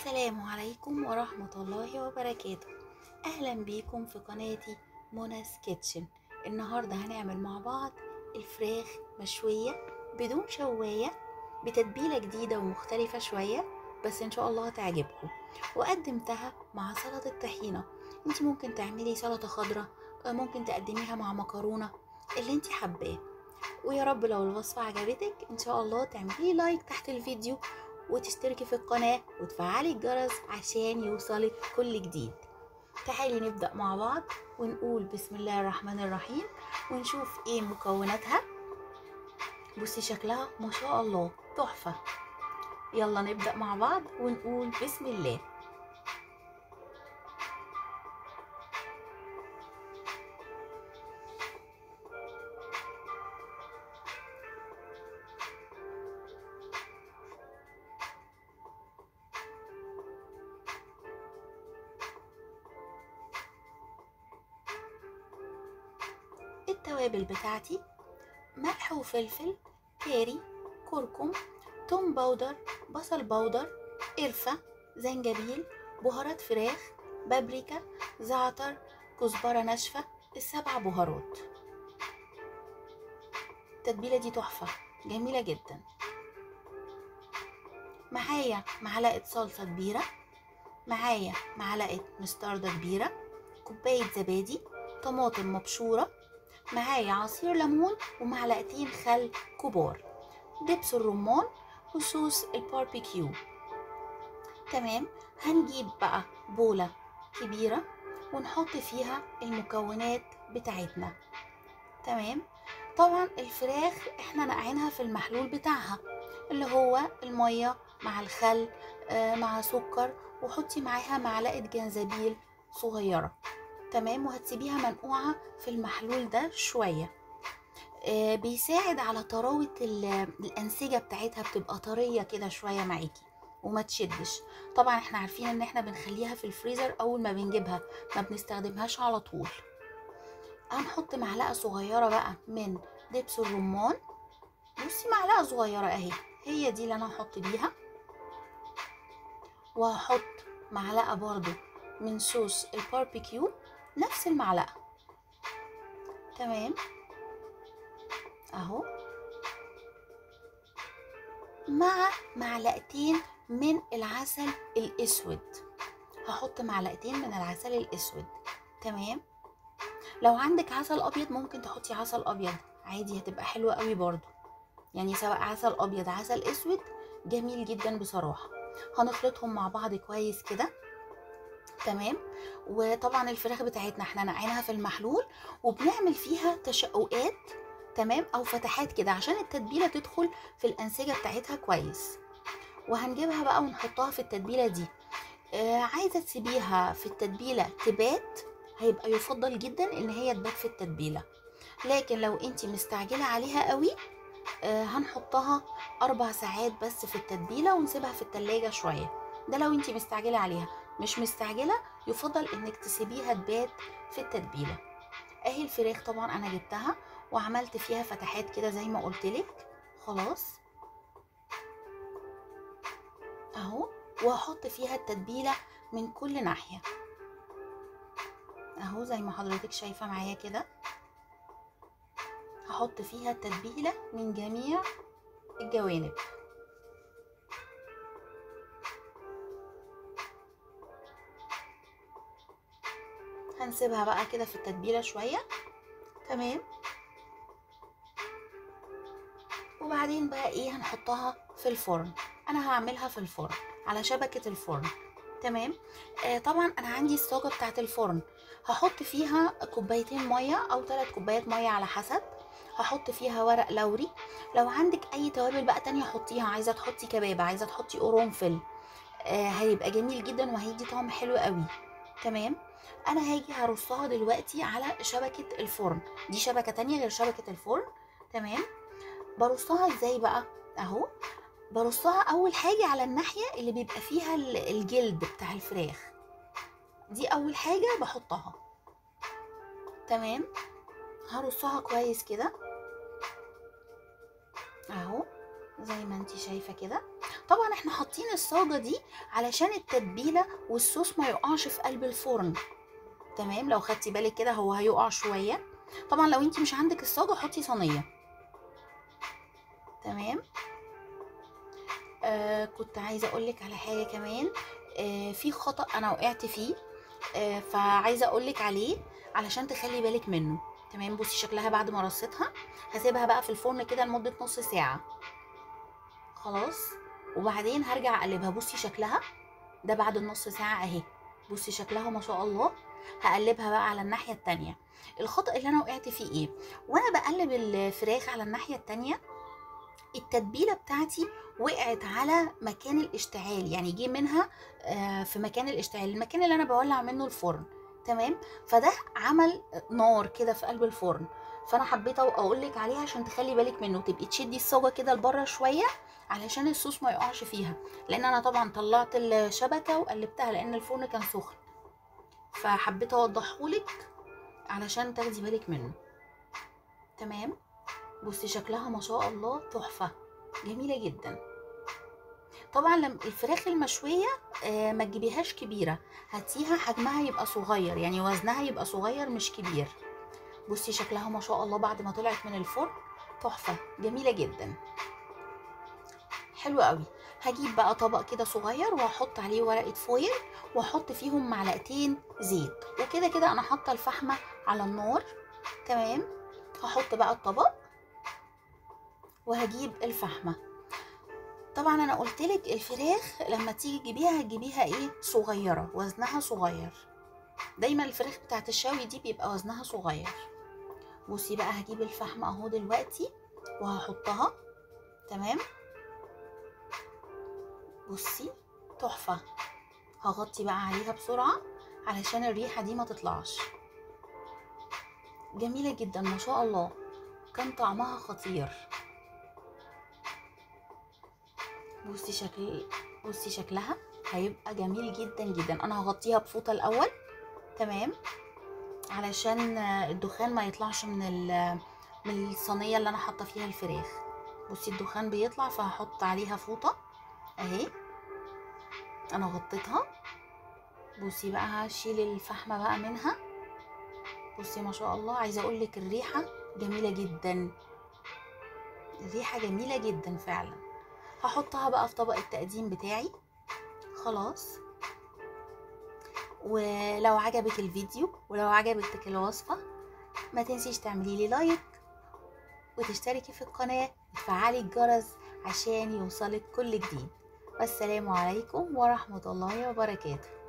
السلام عليكم ورحمة الله وبركاته أهلا بيكم في قناتي مناس كيتشن النهاردة هنعمل مع بعض الفراخ مشوية بدون شواية بتتبيلة جديدة ومختلفة شوية بس إن شاء الله هتعجبكم وقدمتها مع سلطة طحينة انت ممكن تعملي سلطة خضراء ممكن تقدميها مع مكرونة اللي انت حباه ويا رب لو الوصفة عجبتك ان شاء الله تعملي لايك تحت الفيديو وتشتركي في القناة وتفعلي الجرس عشان يوصلك كل جديد تعالي نبدأ مع بعض ونقول بسم الله الرحمن الرحيم ونشوف ايه مكوناتها بصي شكلها ما شاء الله تحفة يلا نبدأ مع بعض ونقول بسم الله التوابل بتاعتي ملح وفلفل كاري كركم توم باودر بصل باودر قرفة زنجبيل بهارات فراخ بابريكا زعتر كزبرة ناشفة السبع بهارات التتبيلة دي تحفة جميلة جدا معايا معلقة صلصة كبيرة معايا معلقة مستردة كبيرة كوباية زبادي طماطم مبشورة معايا عصير ليمون ومعلقتين خل كبار دبس الرمان وصوص الباربيكيو تمام هنجيب بقى بولة كبيرة ونحط فيها المكونات بتاعتنا تمام طبعا الفراخ احنا نقعينها في المحلول بتاعها اللي هو المية مع الخل آه مع سكر وحطي معاها معلقة جنزبيل صغيرة تمام وهتسيبيها منقوعة في المحلول ده شوية آه بيساعد على طراوة الأنسجة بتاعتها بتبقى طرية كده شوية معاكي وما تشدش طبعا احنا عارفين ان احنا بنخليها في الفريزر اول ما بنجيبها ما بنستخدمهاش على طول هنحط معلقة صغيرة بقى من دبس الرمان بصي معلقة صغيرة اهي هي دي اللي انا هحط بيها وهحط معلقة برضو من صوص الباربيكيو نفس المعلقة تمام اهو مع معلقتين من العسل الاسود هحط معلقتين من العسل الاسود تمام لو عندك عسل ابيض ممكن تحطي عسل ابيض عادي هتبقى حلوة قوي برضو يعني سواء عسل ابيض عسل اسود جميل جدا بصراحة هنخلطهم مع بعض كويس كده تمام وطبعا الفراخ بتاعتنا احنا نقعينها في المحلول وبنعمل فيها تشققات تمام او فتحات كده عشان التتبيله تدخل في الانسجه بتاعتها كويس وهنجيبها بقى ونحطها في التتبيله دي آه عايزه تسيبيها في التتبيله تبات هيبقى يفضل جدا ان هي تبات في التتبيله لكن لو انت مستعجله عليها قوي آه هنحطها اربع ساعات بس في التتبيله ونسيبها في التلاجة شويه ده لو انت مستعجله عليها مش مستعجلة يفضل انك تسيبيها تبات في التتبيلة اهي الفراخ طبعا انا جبتها وعملت فيها فتحات كده زي ما قلتلك خلاص اهو وهحط فيها التتبيلة من كل ناحية اهو زي ما حضرتك شايفة معايا كده هحط فيها التتبيلة من جميع الجوانب هنسيبها بقى كده في التتبيله شويه تمام وبعدين بقى ايه هنحطها في الفرن انا هعملها في الفرن على شبكه الفرن تمام آه طبعا انا عندي الصاجه بتاعه الفرن هحط فيها كوبايتين ميه او ثلاث كوبايات ميه على حسب هحط فيها ورق لوري لو عندك اي توابل بقى تانية حطيها عايزه تحطي كباب عايزه تحطي قرنفل آه هيبقى جميل جدا وهيدي طعم حلو قوي تمام انا هاجي هرصها دلوقتي على شبكة الفرن دي شبكة تانية غير شبكة الفرن تمام برصها ازاي بقى اهو برصها اول حاجة على الناحية اللي بيبقى فيها الجلد بتاع الفراخ دي اول حاجة بحطها تمام هرصها كويس كده اهو زي ما انتي شايفة كده طبعا احنا حاطين الصاجة دي علشان التتبيلة والصوص ما يقعش في قلب الفرن تمام لو خدتي بالك كده هو هيقع شوية طبعا لو انت مش عندك الصاجة حطي صينية تمام آه كنت عايزة اقولك على حاجة كمان آه في خطأ انا وقعت فيه آه فعايزة اقولك عليه علشان تخلي بالك منه تمام بصي شكلها بعد ما رصيتها هسيبها بقى في الفرن كده لمدة نص ساعة خلاص وبعدين هرجع اقلبها بصي شكلها ده بعد النص ساعة اهي بصي شكلها ما شاء الله هقلبها بقى على الناحية التانية الخطأ اللي انا وقعت فيه ايه وانا بقلب الفراخ على الناحية التانية التتبيلة بتاعتي وقعت على مكان الاشتعال يعني جه منها آه، في مكان الاشتعال المكان اللي انا بولع منه الفرن تمام فده عمل نار كده في قلب الفرن فانا حبيت اقول لك عليها عشان تخلي بالك منه تبقي تشدي الصاجه كده لبره شويه علشان الصوص ما يقعش فيها لان انا طبعا طلعت الشبكه وقلبتها لان الفرن كان سخن فحبيت اوضحهولك علشان تاخدي بالك منه تمام بصي شكلها ما شاء الله تحفه جميله جدا طبعا لما الفراخ المشويه آه ما تجيبيهاش كبيره هاتيها حجمها يبقى صغير يعني وزنها يبقى صغير مش كبير بصي شكلها ما شاء الله بعد ما طلعت من الفرن تحفه جميله جدا حلو قوي هجيب بقى طبق كده صغير وهحط عليه ورقه فويل واحط فيهم معلقتين زيت وكده كده انا حاطه الفحمه على النار تمام هحط بقى الطبق وهجيب الفحمه طبعا انا قلت لك الفراخ لما تيجي تجيبيها هتجيبيها ايه صغيره وزنها صغير دايما الفراخ بتاعت الشوي دي بيبقى وزنها صغير بصي بقى هجيب الفحم اهو دلوقتي وهحطها تمام بصي تحفه هغطي بقى عليها بسرعه علشان الريحه دي ما تطلعش جميله جدا ما شاء الله كان طعمها خطير بصي شكل بصي شكلها هيبقى جميل جدا جدا انا هغطيها بفوطه الاول تمام علشان الدخان ما يطلعش من ال- من الصينيه اللي انا حاطه فيها الفراخ بصي الدخان بيطلع فهحط عليها فوطه اهي انا غطيتها بصي بقى هشيل الفحمه بقى منها بصي ما شاء الله عايزه اقول لك الريحه جميله جدا الريحه جميله جدا فعلا هحطها بقى في طبق التقديم بتاعي خلاص ولو عجبك الفيديو ولو عجبتك الوصفة ما تنسيش تعملي لي لايك وتشتركي في القناة وتفعلي الجرس عشان يوصلك كل جديد والسلام عليكم ورحمة الله وبركاته